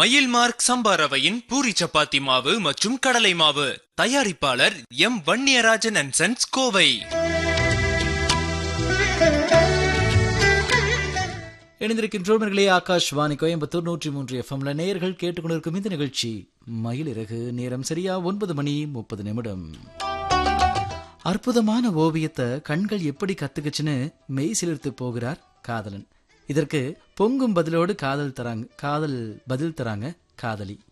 மயில் மார்க் சம்பா ரவையின் பூரி சப்பாத்தி மாவு மற்றும் கடலை மாவு தயாரிப்பாளர் M Vanniyarajan and sons Kovai இணைந்திருக்கின்றோம் நேயர்களே ஆகாஷ்வாணி கோயம்புத்தூர் நூற்றி மூன்று எஃப்எம்ல நேயர்கள் கேட்டுக்கொண்டிருக்கும் இந்த நிகழ்ச்சி மயிலிறகு நேரம் சரியா ஒன்பது மணி முப்பது நிமிடம் அற்புதமான ஓவியத்தை கண்கள் எப்படி கத்துக்குச்சுன்னு மெய் சிலிர்த்து போகிறார் காதலன் இதற்கு பொங்கும் பதிலோடு காதல் தராங்க காதல் பதில் தராங்க காதலி